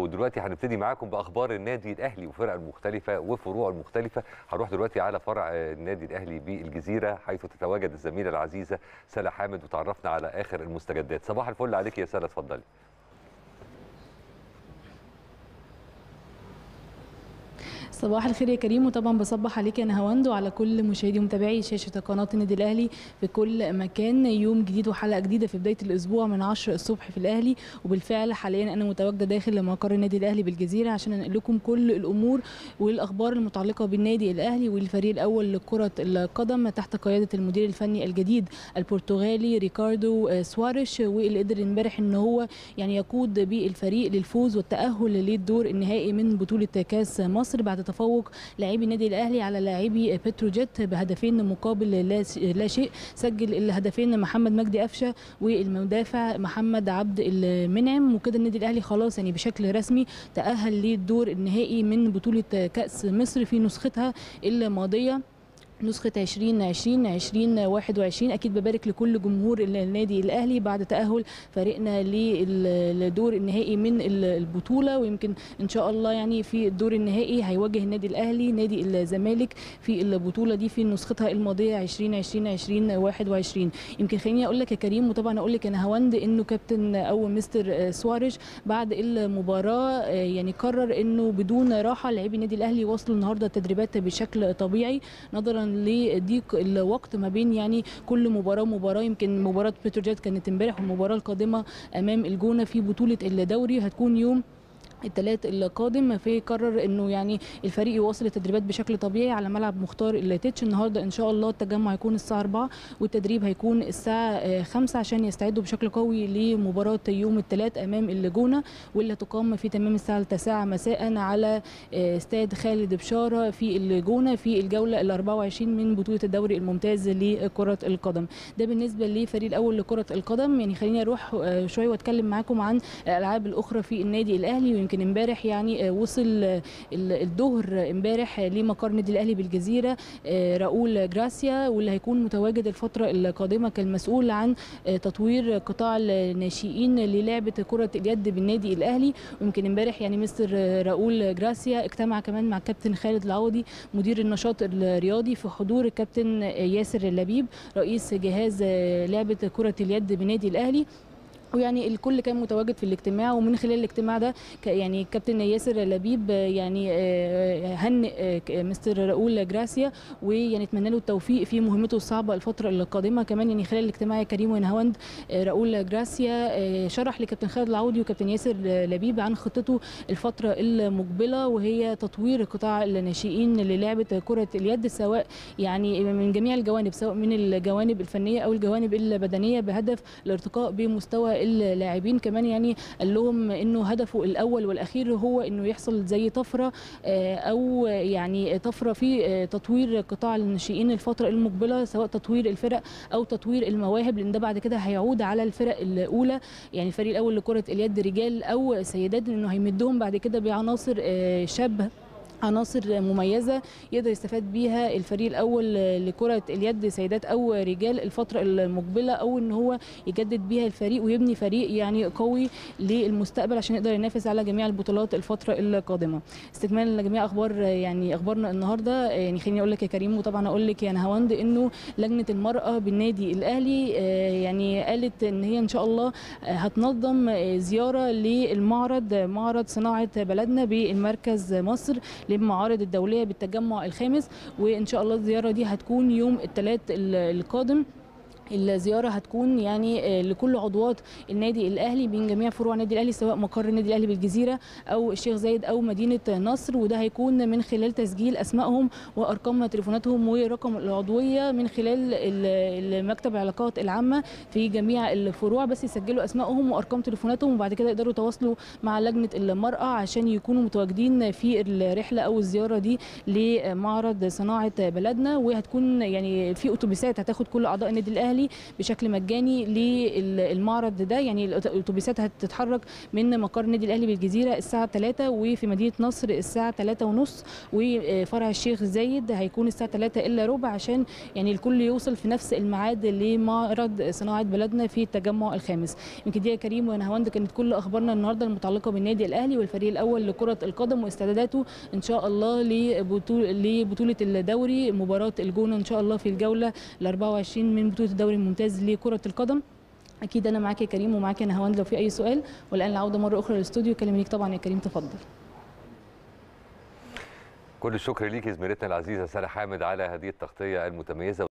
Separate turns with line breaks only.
ودلوقتي هنبتدي معاكم باخبار النادي الاهلي وفرق المختلفه وفروعه المختلفه هنروح دلوقتي على فرع النادي الاهلي بالجزيره حيث تتواجد الزميله العزيزه سلا حامد وتعرفنا على اخر المستجدات صباح الفل عليك يا سلا اتفضلي
صباح الخير يا كريم وطبعا بصبح عليك يا نهاوند وعلى كل مشاهدي ومتابعي شاشه قناه النادي الاهلي في كل مكان يوم جديد وحلقه جديده في بدايه الاسبوع من 10 الصبح في الاهلي وبالفعل حاليا انا متواجده داخل مقر النادي الاهلي بالجزيره عشان انقل لكم كل الامور والاخبار المتعلقه بالنادي الاهلي والفريق الاول لكره القدم تحت قياده المدير الفني الجديد البرتغالي ريكاردو سواريش واللي قدر امبارح ان هو يعني يقود بالفريق للفوز والتاهل للدور النهائي من بطوله كاس مصر بعد تفوق لاعبي النادي الاهلي على لاعبي بتروجيت بهدفين مقابل لا شيء سجل الهدفين محمد مجدي قفشه والمدافع محمد عبد المنعم وكده النادي الاهلي خلاص يعني بشكل رسمي تاهل للدور النهائي من بطوله كاس مصر في نسختها الماضيه نسخة 2020 2021 أكيد ببارك لكل جمهور النادي الأهلي بعد تأهل فريقنا للدور النهائي من البطولة ويمكن إن شاء الله يعني في الدور النهائي هيواجه النادي الأهلي نادي الزمالك في البطولة دي في نسختها الماضية 2020 2021 يمكن خليني أقول لك يا كريم وطبعا أقول لك أنا هوند إنه كابتن أو مستر سواريش بعد المباراة يعني قرر إنه بدون راحة لاعبي النادي الأهلي وصلوا النهاردة التدريبات بشكل طبيعي نظرا لضيق الوقت ما بين يعني كل مباراه ومباراه يمكن مباراه بتروجيت كانت امبارح والمباراه القادمه امام الجونه في بطوله الدوري هتكون يوم الثلاث القادم في قرر انه يعني الفريق يواصل التدريبات بشكل طبيعي على ملعب مختار التتش النهارده ان شاء الله التجمع هيكون الساعه 4 والتدريب هيكون الساعه 5 عشان يستعدوا بشكل قوي لمباراه يوم الثلاث امام الجونه واللي هتقام في تمام الساعه 9 مساء على استاد خالد بشاره في الجونه في الجوله ال 24 من بطوله الدوري الممتاز لكره القدم ده بالنسبه للفريق الاول لكره القدم يعني خليني اروح شويه واتكلم معاكم عن الالعاب الاخرى في النادي الاهلي يمكن امبارح يعني وصل الظهر امبارح لمقر النادي الاهلي بالجزيره راؤول جراسيا واللي هيكون متواجد الفتره القادمه كالمسؤول عن تطوير قطاع الناشئين للعبه كره اليد بالنادي الاهلي ويمكن امبارح يعني مستر راؤول جراسيا اجتمع كمان مع الكابتن خالد العوضي مدير النشاط الرياضي في حضور الكابتن ياسر لبيب رئيس جهاز لعبه كره اليد بالنادي الاهلي ويعني الكل كان متواجد في الاجتماع ومن خلال الاجتماع ده يعني كابتن ياسر لبيب يعني هنئ مستر راؤول جراسيا ويعني اتمنى له التوفيق في مهمته الصعبه الفتره القادمه كمان يعني خلال الاجتماع يا كريم ونهاوند راؤول جراسيا شرح لكابتن خالد العودي وكابتن ياسر لبيب عن خطته الفتره المقبله وهي تطوير قطاع الناشئين للعبه كره اليد سواء يعني من جميع الجوانب سواء من الجوانب الفنيه او الجوانب البدنيه بهدف الارتقاء بمستوى اللاعبين كمان يعني قال لهم انه هدفه الاول والاخير هو انه يحصل زي طفره او يعني طفره في تطوير قطاع الناشئين الفتره المقبله سواء تطوير الفرق او تطوير المواهب لان ده بعد كده هيعود على الفرق الاولى يعني الفريق الاول لكره اليد رجال او سيدات انه هيمدهم بعد كده بعناصر شابه عناصر مميزه يقدر يستفاد بيها الفريق الاول لكره اليد سيدات او رجال الفتره المقبله او ان هو يجدد بيها الفريق ويبني فريق يعني قوي للمستقبل عشان يقدر ينافس على جميع البطولات الفتره القادمه استكمالا لجميع اخبار يعني اخبارنا النهارده يعني خليني اقول لك يا كريم وطبعا اقول لك يا نهاوند انه لجنه المراه بالنادي الاهلي يعني قالت ان هي ان شاء الله هتنظم زياره للمعرض معرض صناعه بلدنا بالمركز مصر للمعارض الدوليه بالتجمع الخامس وان شاء الله الزياره دي هتكون يوم الثلاث القادم الزياره هتكون يعني لكل عضوات النادي الاهلي من جميع فروع النادي الاهلي سواء مقر النادي الاهلي بالجزيره او الشيخ زايد او مدينه نصر وده هيكون من خلال تسجيل اسمائهم وارقام تليفوناتهم ورقم العضويه من خلال مكتب العلاقات العامه في جميع الفروع بس يسجلوا اسمائهم وارقام تليفوناتهم وبعد كده يقدروا يتواصلوا مع لجنه المراه عشان يكونوا متواجدين في الرحله او الزياره دي لمعرض صناعه بلدنا وهتكون يعني في اتوبيسات هتاخد كل اعضاء النادي الاهلي الاهلي بشكل مجاني للمعرض ده يعني الاتوبيسات هتتحرك من مقر النادي الاهلي بالجزيره الساعه 3 وفي مدينه نصر الساعه 3 ونص وفرع الشيخ زايد هيكون الساعه 3 الا ربع عشان يعني الكل يوصل في نفس الميعاد لمعرض صناعه بلدنا في التجمع الخامس يمكن دي يا كريم ونهاوند كانت كل اخبارنا النهارده المتعلقه بالنادي الاهلي والفريق الاول لكره القدم واستعداداته ان شاء الله لبطوله لبطوله الدوري مباراه الجونه ان شاء الله في الجوله ال 24 من بطوله الدوري الممتاز لكره القدم اكيد انا معاك يا كريم ومعاك يا نهاوند لو في اي سؤال والان العوده مره اخرى للاستوديو كلمنيك طبعا يا كريم تفضل
كل الشكر ليكي زميلتنا العزيزه ساره حامد على هذه التغطيه المتميزه